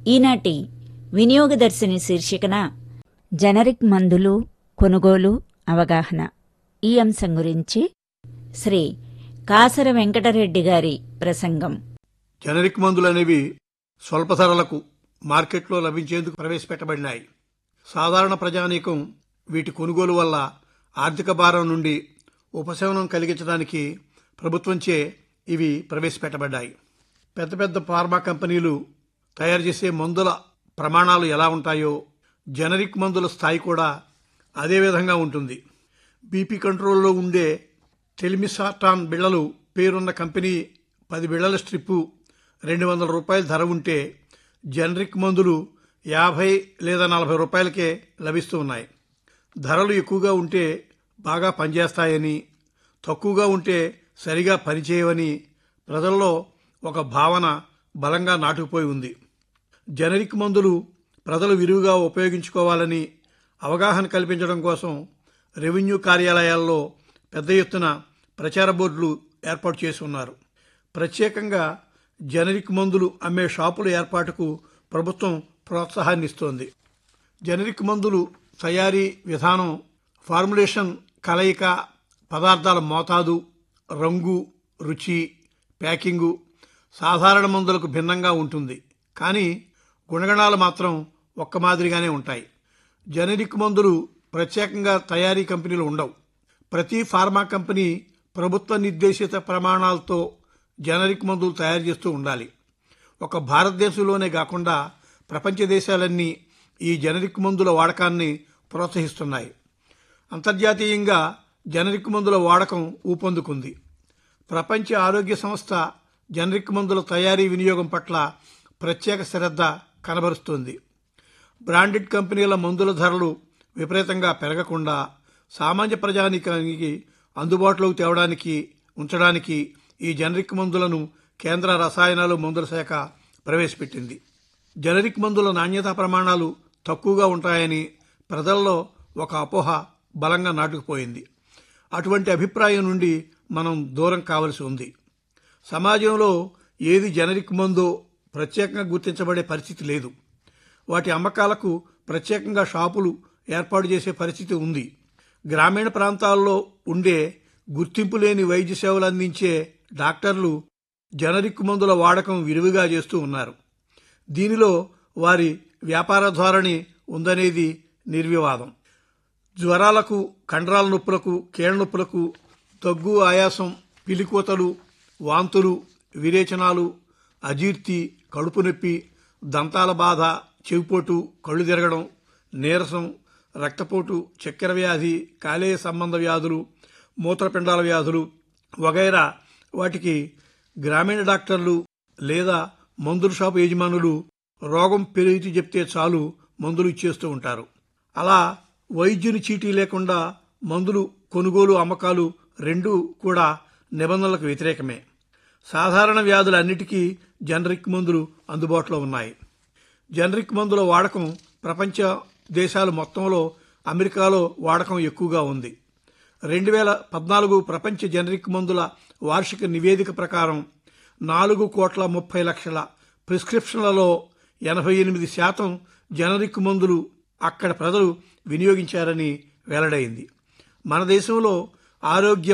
ఈనాటి వినియోగదర్శిని శీర్షికన జనరిక్ మందులు కొనుగోలు అవగాహన ఈ అంశం గురించి శ్రీ కాసర వెంకటరెడ్డి గారి ప్రసంగం జనరిక్ మందులు అనేవి స్వల్ప ధరలకు మార్కెట్లో లభించేందుకు ప్రవేశపెట్టబడినాయి సాధారణ ప్రజానీకం వీటి కొనుగోలు వల్ల ఆర్థిక భారం నుండి ఉపశమనం కలిగించడానికి ప్రభుత్వంచే ఇవి ప్రవేశపెట్టబడ్డాయి పెద్ద పెద్ద ఫార్మా కంపెనీలు తయారు చేసే మందుల ప్రమాణాలు ఎలా ఉంటాయో జనరిక్ మందుల స్థాయి కూడా అదే విధంగా ఉంటుంది బీపీ కంట్రోల్లో ఉండే టెలిమిసాటాన్ బిళ్లలు పేరున్న కంపెనీ పది బిళ్లల స్ట్రిప్పు రెండు వందల రూపాయల ధర ఉంటే జనరిక్ మందులు యాభై లేదా నలభై రూపాయలకే లభిస్తూ ఉన్నాయి ధరలు ఎక్కువగా ఉంటే బాగా పనిచేస్తాయని తక్కువగా ఉంటే సరిగా పనిచేయవని ప్రజల్లో ఒక భావన బలంగా నాటుకుపోయి ఉంది జనరిక్ మందులు ప్రజలు విరివిగా ఉపయోగించుకోవాలని అవగాహన కల్పించడం కోసం రెవెన్యూ కార్యాలయాల్లో పెద్ద ఎత్తున ప్రచార బోర్డులు ఏర్పాటు చేసి ఉన్నారు ప్రత్యేకంగా జనరిక్ మందులు అమ్మే షాపుల ఏర్పాటుకు ప్రభుత్వం ప్రోత్సాహాన్ని ఇస్తోంది జనరిక్ మందులు తయారీ విధానం ఫార్ములేషన్ కలయిక పదార్థాల మోతాదు రంగు రుచి ప్యాకింగు సాధారణ మందులకు భిన్నంగా ఉంటుంది కానీ గుణగణాలు మాత్రం ఒక్క మాదిరిగానే ఉంటాయి జనరిక్ మందులు ప్రత్యేకంగా తయారీ కంపెనీలు ఉండవు ప్రతి ఫార్మా కంపెనీ ప్రభుత్వ నిర్దేశిత ప్రమాణాలతో జనరిక్ మందులు తయారు చేస్తూ ఉండాలి ఒక భారతదేశంలోనే కాకుండా ప్రపంచ దేశాలన్నీ ఈ జనరిక్ మందుల వాడకాన్ని ప్రోత్సహిస్తున్నాయి అంతర్జాతీయంగా జనరిక్ మందుల వాడకం ఊపందుకుంది ప్రపంచ ఆరోగ్య సంస్థ జనరిక్ మందుల తయారీ వినియోగం పట్ల ప్రత్యేక శ్రద్ధ కనబరుస్తోంది బ్రాండెడ్ కంపెనీల మందుల ధరలు విపరీతంగా పెరగకుండా సామాన్య ప్రజానీకానికి అందుబాటులోకి తేవడానికి ఉంచడానికి ఈ జనరిక్ మందులను కేంద్ర రసాయనాలు మందుల శాఖ ప్రవేశపెట్టింది జనరిక్ మందుల నాణ్యతా ప్రమాణాలు తక్కువగా ఉంటాయని ప్రజల్లో ఒక అపోహ బలంగా నాటుకుపోయింది అటువంటి అభిప్రాయం నుండి మనం దూరం కావలసి ఉంది సమాజంలో ఏది జనరిక్ మందో ప్రత్యేకంగా గుర్తించబడే పరిస్థితి లేదు వాటి అమ్మకాలకు ప్రత్యేకంగా షాపులు ఏర్పాటు చేసే పరిస్థితి ఉంది గ్రామీణ ప్రాంతాల్లో ఉండే గుర్తింపు లేని వైద్య సేవలు అందించే డాక్టర్లు జనరిక్ మందుల వాడకం విరివిగా చేస్తూ ఉన్నారు దీనిలో వారి వ్యాపార ధోరణి ఉందనేది నిర్వివాదం జ్వరాలకు కండరాల నొప్పులకు కీళ్ళ నొప్పులకు దగ్గు ఆయాసం పిలికోతలు వాంతులు విరేచనాలు అజీర్తి కడుపు నొప్పి దంతాల బాధ చెవిపోటు కళ్ళు తిరగడం నీరసం రక్తపోటు చక్కెర వ్యాధి కాలేయ సంబంధ వ్యాధులు మూత్రపిండాల వ్యాధులు వగైరా వాటికి గ్రామీణ డాక్టర్లు లేదా మందుల షాపు యజమానులు రోగం పెరిగి చెప్తే చాలు మందులు ఇచ్చేస్తూ ఉంటారు అలా వైద్యుని చీటీ లేకుండా మందులు కొనుగోలు అమ్మకాలు రెండూ కూడా నిబంధనలకు వ్యతిరేకమే సాధారణ వ్యాధులన్నిటికీ జనరిక్ మందులు అందుబాటులో ఉన్నాయి జనరిక్ మందుల వాడకం ప్రపంచ దేశాలు మొత్తంలో అమెరికాలో వాడకం ఎక్కువగా ఉంది రెండు వేల పద్నాలుగు ప్రపంచ జనరిక్ మందుల వార్షిక నివేదిక ప్రకారం నాలుగు కోట్ల ముప్పై లక్షల ప్రిస్క్రిప్షన్లలో ఎనభై ఎనిమిది శాతం జనరిక్ మందులు అక్కడ ప్రజలు వినియోగించారని వెల్లడైంది మన దేశంలో ఆరోగ్య